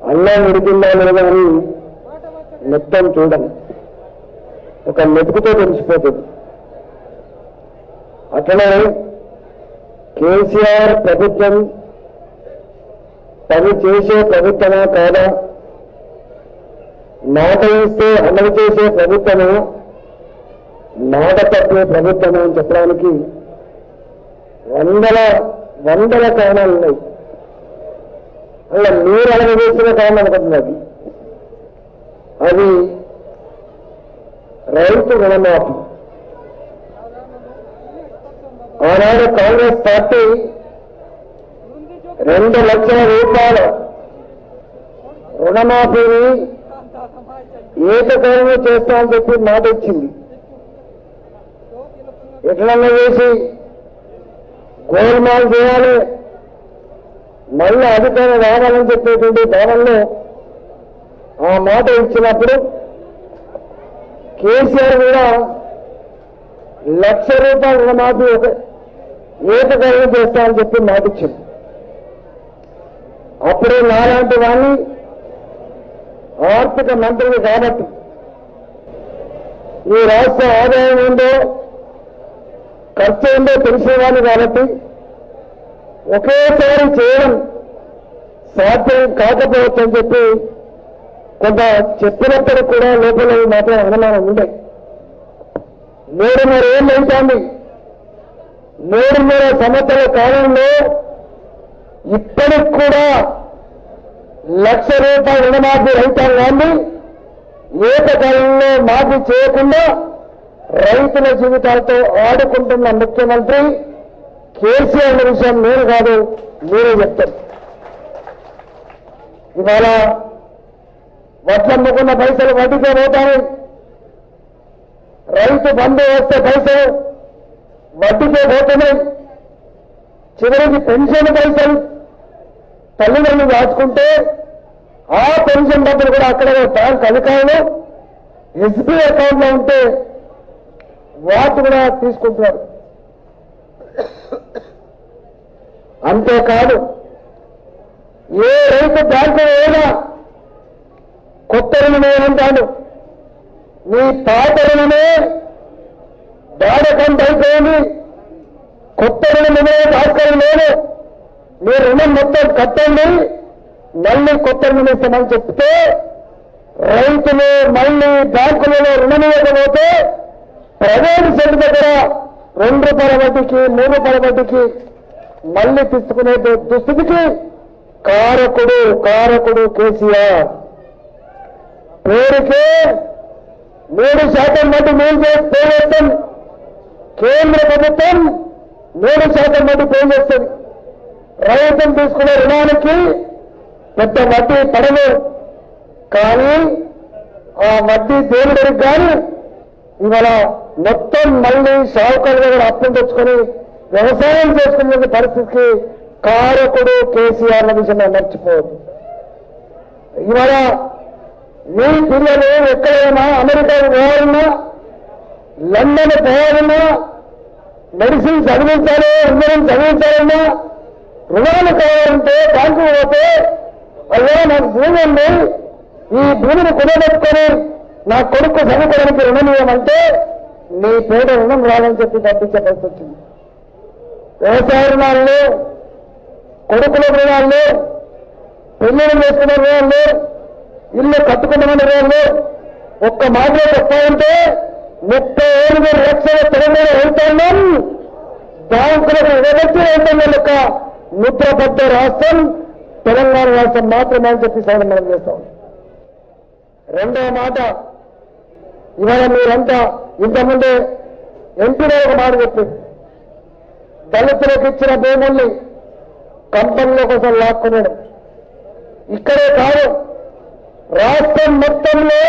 అన్నం ఉడికిందా లేదా అని మొత్తం చూడండి ఒక మెతుకుతో తెలిసిపోతుంది అట్లనే కేసీఆర్ ప్రభుత్వం పని చేసే ప్రభుత్వమా కాదా మాట ఇస్తే అమలు చేసే ప్రభుత్వమా మాట తప్పే ప్రభుత్వమా అని చెప్పడానికి వందల వందల కారణాలు ఉన్నాయి అలా మీరు అనుభవిస్తున్న కారణం అనుకుంటున్నది అది రైతు రుణమాఫీ ఆనాడు కాంగ్రెస్ పార్టీ రెండు లక్షల రూపాయల రుణమాఫీని ఏకకాలంలో చేస్తామని చెప్పి మాట ఇచ్చింది ఎట్లన్నా చేసి గోల్మాల్ చేయాలి మళ్ళీ అధికారం రావాలని చెప్పేటువంటి భావనలో ఆ మాట ఇచ్చినప్పుడు కేసీఆర్ కూడా లక్ష రూపాయల రుణమాఫీ ఒక ఏకకాలం చేస్తామని చెప్పి మాట ఇచ్చింది అప్పుడే నాలాంటి వాణ్ణి ఆర్థిక మంత్రిని కాబట్టి ఈ రాష్ట్ర ఆదాయం ఏందో ఖర్చు ఏందో తెలిసేవాళ్ళు కాబట్టి ఒకేసారి చేయడం సాధ్యం కాకపోవచ్చు అని చెప్పి కొంత చెప్పినప్పుడు కూడా లోపల ఈ మాత్రం అనుమానం ఉండే మూడున్నర ఏళ్ళు అవుతోంది మూడున్నర సంవత్సరాల కాలంలో ఇప్పటికి కూడా లక్ష రూపాయల రుణమాఫీ రైతాంగాన్ని ఏకకాలంలో మాఫీ చేయకుండా రైతుల జీవితాలతో ఆడుకుంటున్న ముఖ్యమంత్రి కేసీఆర్ అనే విషయం నేను కాదు మీరే చెప్తారు ఇవాళ వడ్లు అమ్ముకున్న పైసలు వడ్డీకే పోతాయి రైతు బంధు వస్తే పైసలు వడ్డీకే పోతున్నాయి చివరికి పెన్షన్ పైసలు తల్లిదండ్రులు దాచుకుంటే ఆ పెన్షన్ డబ్బులు కూడా అక్కడ బ్యాంక్ అధికారులు ఎస్బీ అకౌంట్ లో ఉంటే వాటి కూడా తీసుకుంటున్నారు అంతేకాదు ఏ రైతు బ్యాంకు ఏదా కొత్త రుణమే అంటాడు నీ పాత రుణమే దాడకంత అయిపోయింది కొత్త రుణమే దాఖలు లేదు మీ రుణం మొత్తం కట్టండి మళ్ళీ కొత్త రుణం ఇస్తామని చెప్తే రైతులు మళ్ళీ బ్యాంకులలో రుణం ఇవ్వకపోతే ప్రైవేట్ సెట్ దగ్గర రెండు రూపాయల వడ్డీకి మూడు రూపాయల వడ్డీకి మళ్ళీ తీసుకునే దు- దుస్థితికి కారకుడు కారకుడు కేసీఆర్ పేరుకే మూడు శాతం వడ్డీ మేలు చేసి పే చేస్తాం కేంద్ర ప్రభుత్వం మూడు శాతం వడ్డీ పే చేస్తుంది రైతులు తీసుకునే రుణానికి పెద్ద వడ్డీ పడదు కానీ ఆ వడ్డీ దేవుడికి కానీ ఇవాళ మొత్తం మళ్ళీ షావుకారు దగ్గర అప్పులు తెచ్చుకొని వ్యవసాయం చేసుకునే పరిస్థితికి కారకుడు కేసీఆర్ అన్న విషయం మనం మర్చిపోవద్దు ఇవాళ మీ పిల్లలు ఎక్కడైనా అమెరికాకు పోవాలన్నా లండన్ పోవాలన్నా మెడిసిన్ చదివించాలి ఇంజనీరింగ్ చదివించాలన్నా రుణాలు కావాలంటే బ్యాంకు పోతే అయ్యా నాకు భూమి ఉంది ఈ భూమిని కుదబెట్టుకొని నా కొడుకు చదువుకోవడానికి రుణం ఇవ్వమంటే నీ పేద రుణం రాదని చెప్పి పంపించే పరిస్థితి వచ్చింది వ్యవసాయ రుణాలు కొడుకుల రుణాలు పెళ్లిళ్ళు చేసుకునే రుణాలు ఇల్లు కట్టుకున్న రుణాలు ఒక్క మాటలో చెప్పాలంటే ముప్పై ఎనిమిది లక్షల తెలంగాణ రైతాంగం బ్యాంకులకు ఎగబెట్టి రైతాంగం యొక్క ముద్రబద్ద రాష్ట్రం తెలంగాణ రాష్ట్రం మాత్రమే అని చెప్పి సవరణ మనం చేస్తాం రెండవ మాట ఇవాళ మీరంతా ఇంతకుముందే ఎంపీలో ఒక మాట చెప్పింది దళితులకు ఇచ్చిన భూముల్ని కంపెనీల కోసం లాక్కున్నాడు ఇక్కడే కాదు రాష్ట్రం మొత్తంలో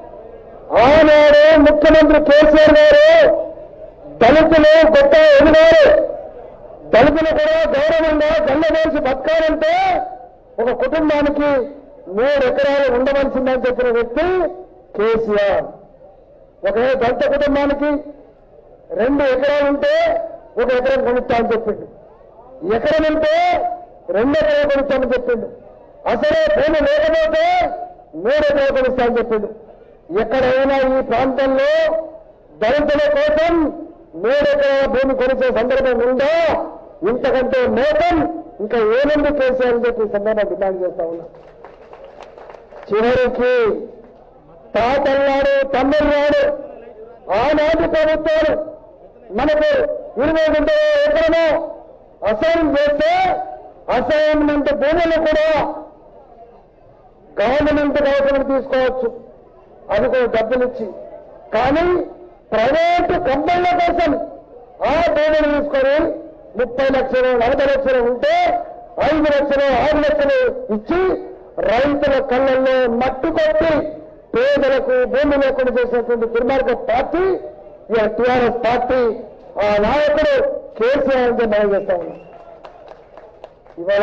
ఆనాడు ముఖ్యమంత్రి కేసీఆర్ గారు దళితులు గొప్ప ఎదిగారు దళితులు కూడా గౌరవంగా గల్లవేసి బతకాలంటే ఒక కుటుంబానికి మూడు ఎకరాలు ఉండవలసిందని చెప్పిన వ్యక్తి కేసీఆర్ ఒక దళిత కుటుంబానికి రెండు ఎకరాలు ఉంటే ఒక ఎకరం కొనుక్తా అని చెప్పిండు ఎకరం ఉంటే రెండు ఎకరాలు కొనుక్తామని చెప్పిండు అసలే భూమి లేకపోతే మూడు ఎకరాలు ఇస్తామని చెప్పిండు ఎక్కడైనా ఈ ప్రాంతంలో దళితుల కోసం మూడు ఎకరాల భూమి కొనిసే సందర్భం ఉందో ఇంతకంటే మోసం ఇంకా ఏముంది కేసీఆర్ అని చెప్పి ఈ సందర్భంగా డిమాండ్ చేస్తా ఉన్నా చివరికి తాతల్లాడు తమ్ముళ్ళాడు ఆనాటి ప్రభుత్వాలు మనకు ఇరవై గుంట ఎక్కడనో అసైన్ చేస్తే అసైన్మెంట్ భూములు కూడా గవర్నమెంట్ అవసరం తీసుకోవచ్చు అది కూడా డబ్బులు ఇచ్చి కానీ ప్రైవేటు కంపెనీల కోసం ఆ భూమిని తీసుకొని ముప్పై లక్షలు నలభై లక్షలు ఉంటే ఐదు లక్షలు ఆరు లక్షలు ఇచ్చి రైతుల కళ్ళల్లో మట్టు కొట్టి పేదలకు భూమి లేకుండా చేసినటువంటి దుర్మార్గ పార్టీ ఇక టీఆర్ఎస్ పార్టీ ఆ నాయకుడు కేసీఆర్ అని మనం చేస్తా ఉన్నాం ఇవాళ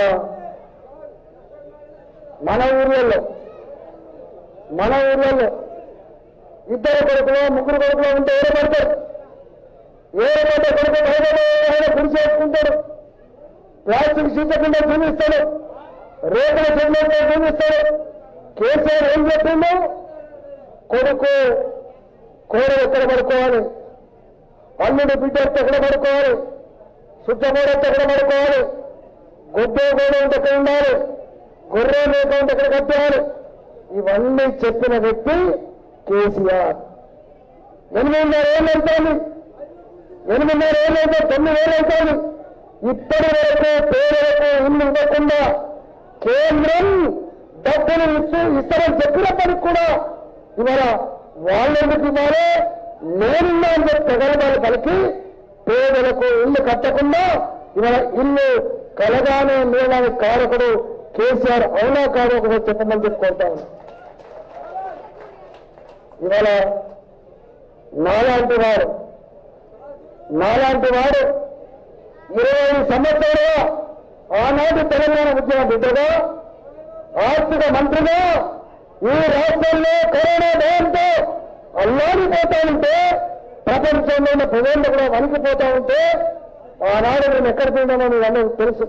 మన ఊర్లలో మన ఊర్లలో ఇద్దరు కొడుకులో ముగ్గురు కొడుకులో ఉంటే ఏడబడతారు ఏడబడ్డ కొడుకు బయట గురి చేసుకుంటాడు ప్లాస్టిక్ సీట్ల కింద చూపిస్తాడు రేకుల చెట్లతో చూపిస్తాడు కేసీఆర్ ఏం చెప్పిండు కొడుకు కోడలు ఎక్కడ పడుకోవాలి అల్లుడు బిడ్డ ఎక్కడ పడుకోవాలి శుద్ధమూడ ఎక్కడ పడుకోవాలి గొడ్డే గోడ ఉంటే ఎక్కడ ఉండాలి గొర్రె మేక ఉంటే ఎక్కడ కట్టాలి ఇవన్నీ చెప్పిన వ్యక్తి కేసీఆర్ ఎనిమిదిన్నర ఏళ్ళు అవుతుంది ఎనిమిదిన్నర ఏళ్ళు అయితే తొమ్మిది వేలు అవుతుంది ఇప్పటి వరకు పేదలకు ఇల్లు ఇవ్వకుండా కేంద్రం డబ్బులు ఇస్తూ ఇస్తారని చెప్పినప్పటికి కూడా ఇవాళ వాళ్ళెందుకు ఇవ్వాలి నేనున్నా అని చెప్పి తెగలబాలు పలికి పేదలకు ఇల్లు కట్టకుండా ఇవాళ ఇల్లు కలగానే నీళ్ళని కారకుడు కేసీఆర్ అవునా కాదు ఒకటి చెప్పమని చెప్పుకుంటా ఉన్నా ఇవాళ నాలాంటి వాడు నాలాంటి వాడు ఇరవై ఐదు సంవత్సరాలుగా ఆనాటి తెలంగాణ ఉద్యమ బిడ్డగా ఆర్థిక మంత్రిగా ఈ రాష్ట్రంలో కరోనా భయంతో అల్లాడిపోతా ఉంటే ప్రపంచంలో ఉన్న ప్రజలు కూడా వణికిపోతా ఉంటే ఆనాడు మేము ఎక్కడ పోయినామో మీకు అందరికీ తెలుసు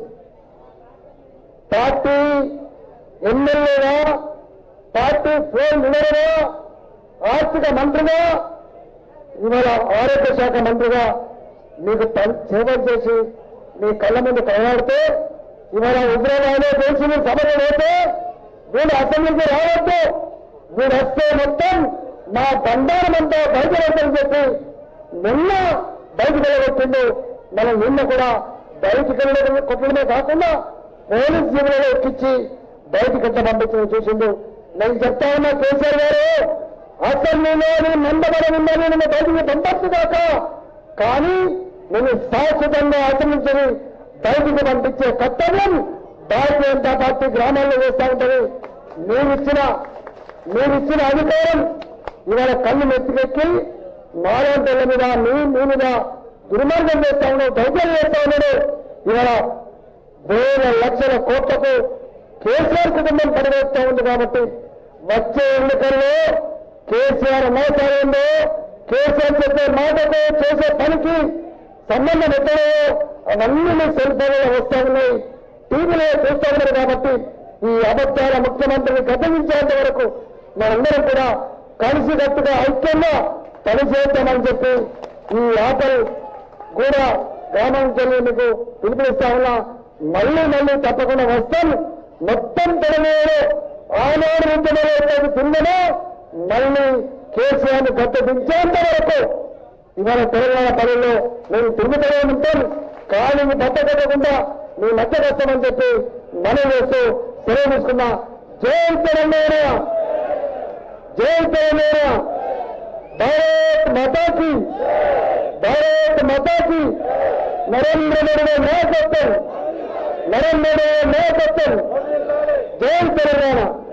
పార్టీ ఎమ్మెల్యేగా పార్టీ ఫోన్ లీడర్గా ఆర్థిక మంత్రిగా ఇవాళ ఆరోగ్య శాఖ మంత్రిగా మీకు పని- సేవలు చేసి మీ కళ్ళ ముందు కనబడితే ఇవాళ ఉగ్రవాదో చేసి మీరు సభలు పోతే వీళ్ళు అసెంబ్లీకి రావద్దు వీడు వస్తే మొత్తం మా బండారం అంతా బయట పెట్టని చెప్పి నిన్న బయటకు వెళ్ళగొట్టిండు మనం నిన్న కూడా బయటికి వెళ్ళడం కొట్టడమే కాకుండా పోలీస్ జీవులలో ఎక్కించి బయటికి ఎంత పంపించడం చూసిండు నేను చెప్తా ఉన్నా కేసీఆర్ గారు అసెంబ్లీలో నేను మందబడనుందని నేను బయటికి పంపచ్చు కాక కానీ నేను శాశ్వతంగా అసెంబ్లీ బయటికి పంపించే కర్తవ్యం భారతీయ జనతా పార్టీ గ్రామాల్లో చేస్తా ఉంటది మీరిచ్చిన మీరిచ్చిన అధికారం ఇవాళ కళ్ళు నెత్తికెక్కి నారాయణ మీద మీ మీ మీద దుర్మార్గం చేస్తా ఉన్నాడు దౌర్జన్యం చేస్తా ఉన్నాడు ఇవాళ వేల లక్షల కోట్లకు కేసీఆర్ కుటుంబం పడివేస్తా ఉంది కాబట్టి వచ్చే ఎన్నికల్లో కేసీఆర్ మోసాలేందో కేసీఆర్ చెప్పే మాటకు చేసే పనికి సంబంధం ఎక్కడో అవన్నీ మీ సెల్ ఫోన్లో వస్తా ఉన్నాయి టీవీలో చూస్తా ఉన్నారు కాబట్టి ఈ అబద్ధాల ముఖ్యమంత్రిని గద్దగించేంత వరకు మనందరం కూడా కలిసికట్టుగా ఐక్యంగా పనిచేద్దామని చెప్పి ఈ ఆటలు కూడా గ్రామానికి వెళ్ళి మీకు పిలుపునిస్తా ఉన్నా మళ్ళీ మళ్ళీ తప్పకుండా వస్తాను మొత్తం తెలంగాణలో ఆనాడు ఉద్యమంలో ఏదైతే తిందనో మళ్ళీ కేసీఆర్ని గట్ట దించేంత వరకు ఇవాళ తెలంగాణ పనుల్లో నేను తిరుగుతూనే ఉంటాను కానీ బట్ట కట్టకుండా మీ మధ్య కష్టమని చెప్పి మనం వేస్తూ సెలవు తీసుకున్నా జై తెలంగాణ జై తెలంగాణ భారత్ మాతాకి భారత్ మాతాకి నరేంద్ర మోడీ నాయకత్వం నరేంద్ర మోడీ నాయకత్వం జై తెలంగాణ